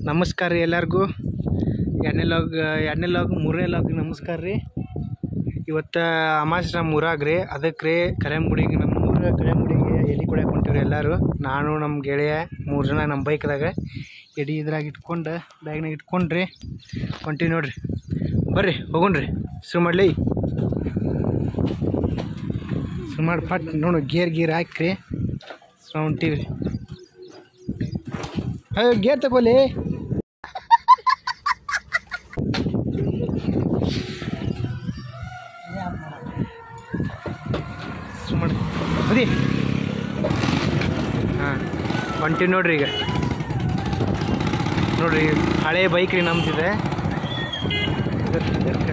ನಮಸ್ಕಾರ ರೀ ಎಲ್ಲರಿಗೂ ಎರಡನೇ ಲಾಗ್ ಎರಡನೇ ಲಾಗ್ ಮೂರನೇ ಲಾಗ್ ನಮಸ್ಕಾರ ರೀ ಇವತ್ತು ಅಮಾಸ್ ನಮ್ಮ ಊರಾಗ ರೀ ಅದಕ್ಕೆ ರೀ ಕರೆಂಗುಡಿಗೆ ನಮ್ಮ ಊರ ಕರೆಂಗುಡಿಗೆ ಎಲೆ ಕೊಡಕ್ಕೆ ಹೊಂಟಿವ್ರಿ ಎಲ್ಲರೂ ನಾನು ನಮ್ಮ ಗೆಳೆಯ ಮೂರು ಜನ ನಮ್ಮ ಬೈಕ್ದಾಗ ಎಡಿ ಇದ್ರಾಗ ಇಟ್ಕೊಂಡು ಬ್ಯಾಗ್ನಾಗ ಇಟ್ಕೊಂಡ್ರಿ ಹೊಂಟಿವಿ ನೋಡ್ರಿ ಬರ್ರಿ ಹೋಗೋಣ್ರಿ ಶುರು ಮಾಡಲಿ ಶುರು ಮಾಡಿ ಪಟ್ ನೋಡು ಗೇರ್ ಗೀರ್ ಹಾಕ್ರಿ ಹೊಂಟೀವಿ ಅಯ್ಯೋ ಗೇರ್ ತಗೊಳ್ಳಿ ಸುಮ್ಮನೆ ಬದಿ ಹಾಂ ಹೊಂಟಿವಿ ನೋಡ್ರಿ ಈಗ ನೋಡ್ರಿ ಹಳೆ ಬೈಕ್ ರೀ ನಮ್ದಿದೆ ಇದಕ್ಕೆ- ಇದಕ್ಕೆ.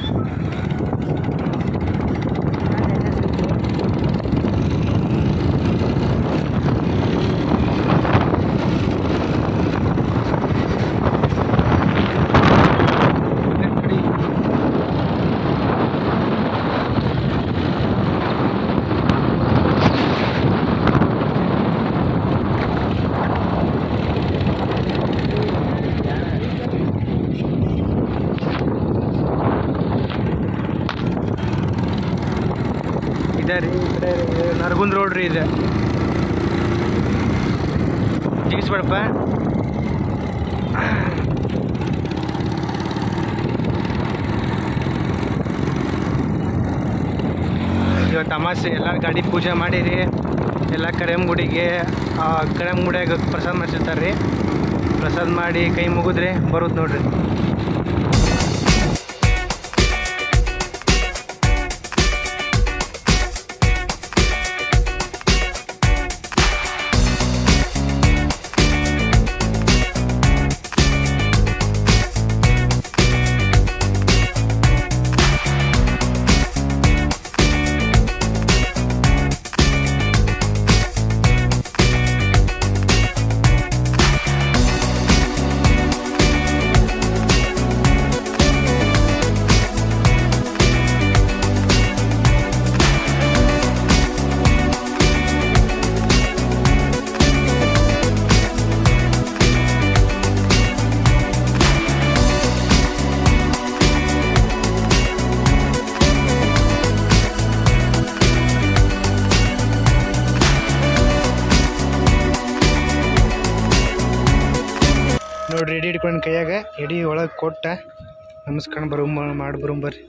ಇದಕ್ಕೆ ಕಡಿ. ಇದೆ ರೀ ಈ ಕಡೆ ನರಗುಂದ್ ರೋಡ್ ರೀ ಇದೆ ಜಿಗಿಸ್ಬೇಡಪ್ಪ ಇವತ್ತು ಅಮಾಸೆ ಎಲ್ಲ ಗಾಡಿ ಪೂಜೆ ಮಾಡಿರಿ ಎಲ್ಲ ಕರೆಮ್ ಗುಡಿಗೆ ಆ ಕರೆಮ್ ಗುಡಿಯಾಗ ಪ್ರಸಾದ ಮಾಡಿಸಿರ್ತಾರೆ ರೀ ಪ್ರಸಾದ ಮಾಡಿ ಕೈ ಮುಗಿದ್ರೆ ಬರೋದು ನೋಡ್ರಿ ನೋಡ್ರಿ ಎಡಿ ಹಿಡ್ಕೊಂಡು ಕೈಯಾಗ ಎಡಿ ಒಳಗೆ ಕೊಟ್ಟ ನಮಸ್ಕಾರ ಬರೋ ಮಾಡಿ ಬರೋಂಬರ್ರಿ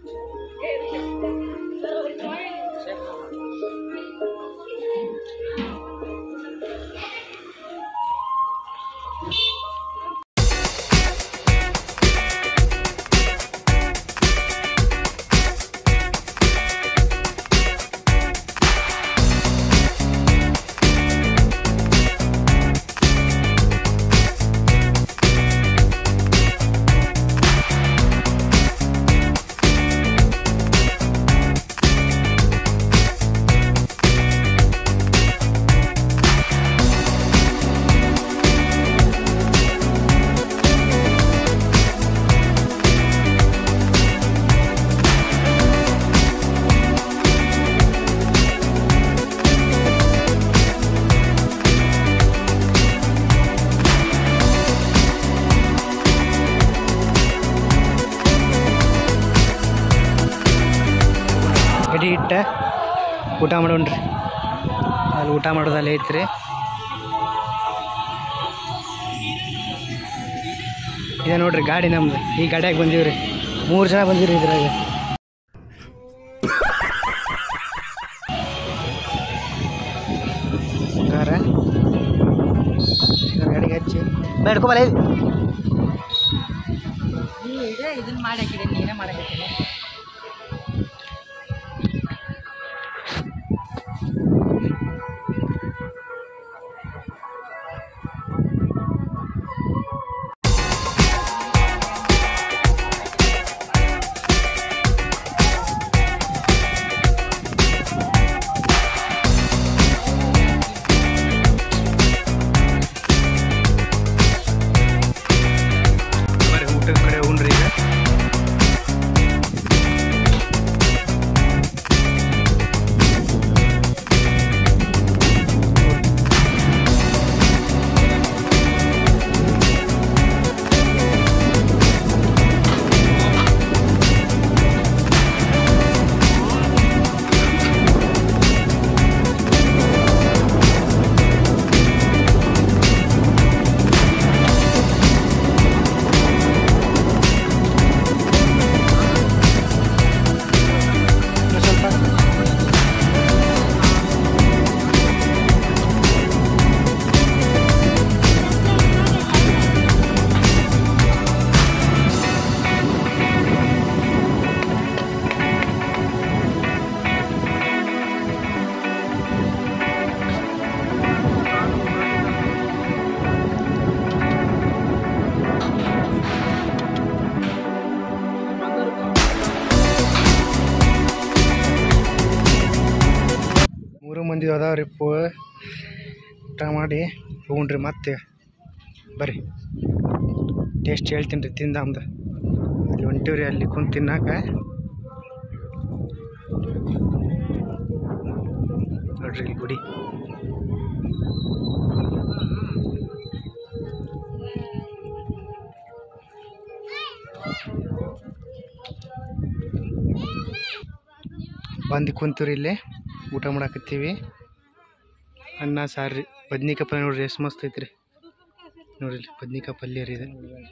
ಎಡಿ ಇಟ್ಟ ಊಟ ಮಾಡೋಣ್ರಿ ಅಲ್ಲಿ ಊಟ ಮಾಡೋದು ಅಲ್ಲಿ ಐತ್ರಿ ಇದೆ ನೋಡ್ರಿ ಗಾಡಿ ನಮ್ದು ಈ ಗಾಡಿಯಾಗ ಬಂದೀವ್ರಿ ಮೂರು ಜನ ಬಂದಿವ್ರಿ ಇದ್ರಾಗ ಕಾರ ಗಾಡಿಗೆ ಹಚ್ಚಿ ಬೇಡ್ಕೊಬಲ್ಲ ಈಗ ಇದನ್ನ ಮಾಡಿ ಹಾಕಿದೆ ನೀನೇ ಮಾಡಕತ್ತೀನಿ ಬರ್ರಿ ಊಟದ ಕಡೆ ಉಣ್ರಿ ಈಗ ಮಂದಿ ಅದಾವ್ರಿ ಪೋ ಊಟ ಮಾಡಿ ಹೋಗ್ರಿ ಮತ್ತೆ ಬರ್ರಿ ಟೇಸ್ಟ್ ಹೇಳ್ತೀನಿ ರೀ ತಿಂದಾಮ್ದು ಅಲ್ಲಿ ಹೊಂಟಿವ್ರಿ ಅಲ್ಲಿ ಕುಂತು ತಿನ್ನಾಕ ನೋಡ್ರಿ ಇಲ್ಲಿ ಗುಡಿ ಬಂದು ಕುಂತೀವ್ರಿ ಇಲ್ಲಿ ಊಟ ಮಾಡಾಕತ್ತೀವಿ ಅನ್ನ ಸಾರು ರೀ ಬದ್ನಿಕಾಯಿ ಪಲ್ಯ ನೋಡ್ರಿ ಎಷ್ಟು ಮಸ್ತ್ ಐತ್ರಿ ನೋಡ್ರಿ ಇಲ್ಲಿ ಬದ್ನಿಕಾಯಿ ಪಲ್ಯ ರೀ ಇದು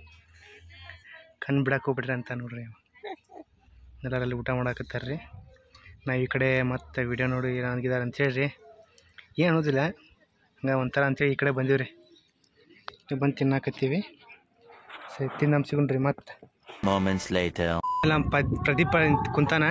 ಕಣ್ಣು ಬಿಡಕ್ಕೆ ಹೋಗ್ಬಿಡ್ರಿ ಅಂತ ನೋಡ್ರಿ ಅವ. ಎಲ್ಲರಲ್ಲಿ ಊಟ ಮಾಡಾಕತ್ತಾರ ರೀ ನಾವು ಈ ಕಡೆ ಮತ್ತೆ ವಿಡಿಯೋ ನೋಡಿ ನನಗಿದಾರೆ ಅಂತೇಳಿ ಏನು ಅನ್ನೋದಿಲ್ಲ ಹಂಗೆ ಒಂಥರ ಅಂತೇಳಿ ಈ ಕಡೆ ಬಂದೀವಿ ರೀ ಬಂದು ತಿನ್ನಾಕತ್ತೀವಿ ಸರಿ ತಿಂದಮ್ ಸಿಗುಣ್ರಿ ಮತ್ತೆ Moments later. ನಮ್ಮ ಪದ್ ಪ್ರದೀಪ ನಿಂತ್ ಕುಂತಾನ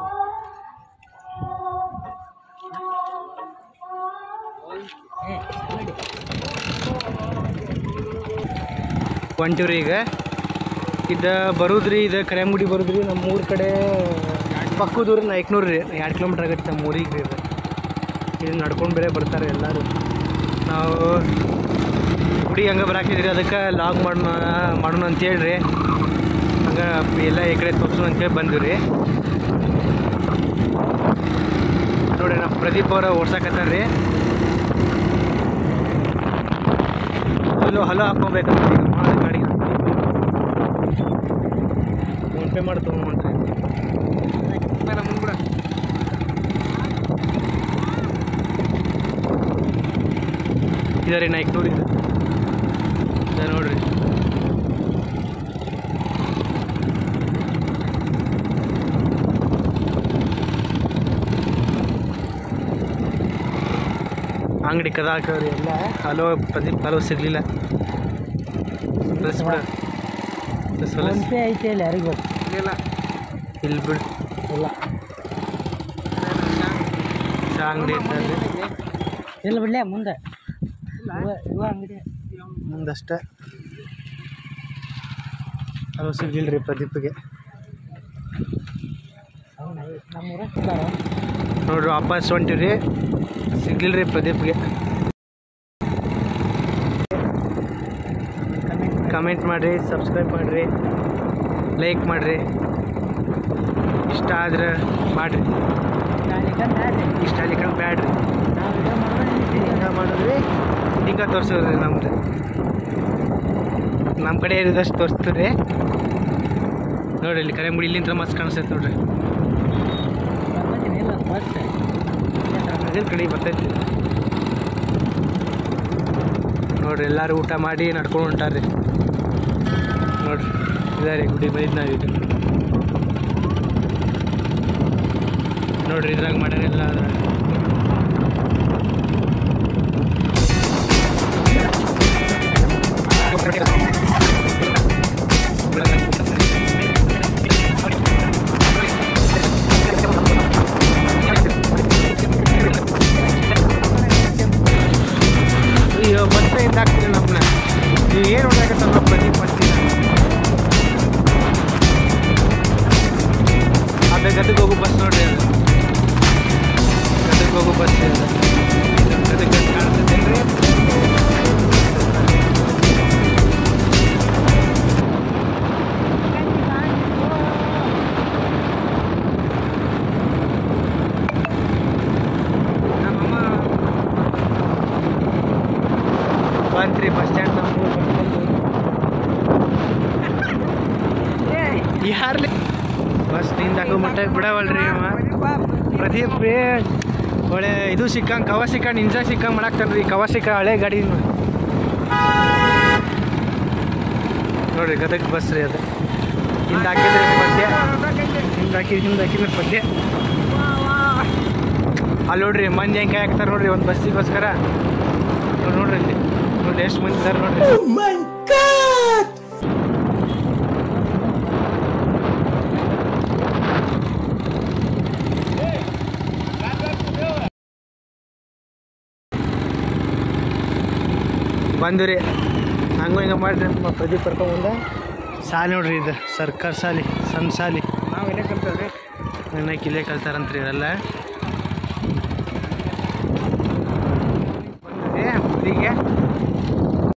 ಹೊಂಟಿವ್ರಿ ಈಗ ಇದು ಬರುದ್ರಿ ಇದು ಕರೆಮುಡಿ ಬರುದ್ರಿ ನಮ್ಮ ಊರ ಕಡೆ ಪಕ್ಕದೂರು ನಾಲ್ಕುನೂರು ರೀ ಎರಡು ಕಿಲೋಮೀಟ್ರ್ ಆಗತ್ತೆ ನಮ್ಮ ಊರಿಗೆ ರೀ ಇದು ಇದು ನಡ್ಕೊಂಡು ಬೇರೆ ಬರ್ತಾರೆ ಎಲ್ಲರೂ ನಾವು ಗುಡಿ ಹಂಗೆ ಬರಾಕಿದ್ರಿ ಅದಕ್ಕೆ ಲಾಗ್ ಮಾಡೋಣ ಮಾಡೋಣ ಅಂತೇಳಿ ರೀ ಹಂಗೆ ಎಲ್ಲ ಈ ಕಡೆ ತೋರ್ಸೋಣ ಅಂತೇಳಿ ಬಂದ್ವಿ ರೀ ನೋಡ್ರಿ ನಮ್ಮ ಪ್ರದೀಪ್ ಅವರ ಓಡ್ಸಕತ್ತಾರ ರೀ ಹಲೋ ಹಲೋ ಹಾಕ್ಕೊಬೇಕಂತ ಈಗ ಮಾಡಿ ಗಾಡಿಗೆ ಫೋನ್ಪೇ ಮಾಡಿ ತೊಗೊಂಬಂತ್ರಿ ಮುಂದ್ಬಿಡ ಇದೆ ರೀ ನಾಲ್ಕುನೂರು ಇದೆ ಇದೆ ನೋಡ್ರಿ ಅಂಗಡಿ ಕದ ಹಾಕವ್ರಿ ಎಲ್ಲ ಹಲೋ ಪ್ರದೀಪ್ ಹಲೋ ಸಿಗಲಿಲ್ಲ ಬಿಡ ಫೋನ್ಪೇ ಐತೆ ಇಲ್ಲ ಯಾರಿಗೂ ಇಲ್ಲ ಇಲ್ಲಿ ಬಿಡು ಇಲ್ಲ ಚಾ ಅಂಗಡಿ ಇರ್ತದೆ ಇಲ್ಲ ಬಿಡ್ಲೆ ಮುಂದೆ ಇವ ಇವ ಅಂಗಡಿ ಮುಂದಷ್ಟೇ ಹಲೋ ಸಿಗ್ಲಿಲ್ಲ ರೀ ಪ್ರದೀಪ್ಗೆ ನಮ್ಮೂರ ನೋಡ್ರಿ ವಾಪಸ್ ಹೊಂಟಿವ್ರಿ ಸಿಗ್ಲಿಲ್ಲ ರೀ ಪ್ರದೀಪ್ಗೆ ಕಮೆಂಟ್ ಮಾಡಿರಿ ಸಬ್ಸ್ಕ್ರೈಬ್ ಮಾಡಿರಿ ಲೈಕ್ ಮಾಡಿರಿ ಇಷ್ಟ ಆದ್ರೆ ಮಾಡಿರಿ ಇಷ್ಟ ಆಗ್ಲಿಕ್ಕೆ ಬ್ಯಾಡ್ರಿ ಹಿಂಗೆ ಮಾಡಿದ್ರಿ ಹಿಂಗೆ ತೋರಿಸೋದ್ರಿ ನಮ್ದು ನಮ್ಮ ಕಡೆ ಇರೋದಷ್ಟು ತೋರಿಸ್ತೀವಿ ನೋಡ್ರಿ ಇಲ್ಲಿ ಕರೆ ಮುಡಿ ಇಲ್ಲಿಂದ ಮಸ್ತ್ ಕಾಣಿಸ್ತೈತೆ ನೋಡ್ರಿ ಅದೇ ಕಡೆ ಬರ್ತೈತಿ ನೋಡ್ರಿ ಎಲ್ಲರೂ ಊಟ ಮಾಡಿ ನಡ್ಕೊಂಡು ಹೊಂಟಾರ್ರಿ ನೋಡ್ರಿ ಇದೇ ರೀ ಗುಡಿ ಬೈದ್ ನಾವು ಇದು ನೋಡ್ರಿ ಇದ್ರಾಗ ಮಾಡ್ಯಾರ ಎಲ್ಲ ಅದ್ರಾಗ ಅಯ್ಯೋ ಮತ್ತೆ ಇದಾಗ್ತೀರಿ ನಮ್ಮನ್ನ ನೀವು ಏನು ಹೊಡ್ಯಾಕತ್ತಾರ ನಮ್ಮ ಪ್ರದೀಪ್ ಮಾಡ್ತೀರ ಅದೇ ಗದಗ ಹೋಗೋ ಬಸ್ ನೋಡ್ರಿ ಅದು ಗದಗ ಹೋಗೋ ಬಸ್ ಅದು ಗದಗ ಕಾಣ್ತದೇನ್ರಿ ನಮ್ಮಮ್ಮ ಬಂತ್ರಿ ಬಸ್ ಸ್ಟ್ಯಾಂಡ್ ಯಾರ್ಲಿ ಬಸ್ ನಿಂದ ಮಟ್ಟ ಬಿಡವಲ್ರಿ ಅವ ಪ್ರದೀಪ್ ರೀ ಒಳ್ಳೆ ಇದು ಸಿಕ್ಕಂಗೆ ಕವ ಸಿಕ್ಕ ನಿಂಜ ಸಿಕ್ಕಂಗೆ ಮಾಡಾಕ್ತಾನ್ರಿ ಕವ ಸಿಕ್ಕ ಹಳೆ ಗಾಡಿ ನೋಡ್ರಿ ಗದಗ ಬಸ್ ರೀ ಅದು ಹಿಂದೆ ಹಾಕಿದ್ರೆ ಪದ್ಯ ಹಿಂದೆ ಹಾಕಿದ್ರೆ ಹಿಂದೆ ಹಾಕಿದ್ರೆ ಪದ್ಯ ಅಲ್ಲಿ ನೋಡ್ರಿ ಮಂದಿ ಹೆಂಗೆ ಕೈ ಹಾಕ್ತಾರೆ ನೋಡ್ರಿ ಒಂದು ಬಸ್ಸಿಗೋಸ್ಕರ ನೋಡ್- ನೋಡ್ರಿ ಇಲ್ಲಿ ನೋಡ್ರಿ ಎಷ್ಟು ಮಂದಿ ಇದ್ದಾರೆ ನೋಡ್ರಿ ಬಂದು ರೀ ಹಂಗೂ ಹಿಂಗೆ ಮಾಡ್ರಿ ನಮ್ಮ ಪ್ರದೀಪ್ ಕರ್ಕೊಂಬಂದ ಸಾಲಿ ನೋಡ್ರಿ ಇದು ಸರ್ಕಾರ ಸಾಲಿ ಸಣ್ಣ ಸಾಲಿ ನಾವು ಇಲ್ಲೇ ಕಲ್ತೇವ್ರಿ ನನ್ನ ಇಲ್ಲೇ ಕಲ್ತಾರಂತ್ರಿ ಇವರೆಲ್ಲ ಗುಡಿಗೆ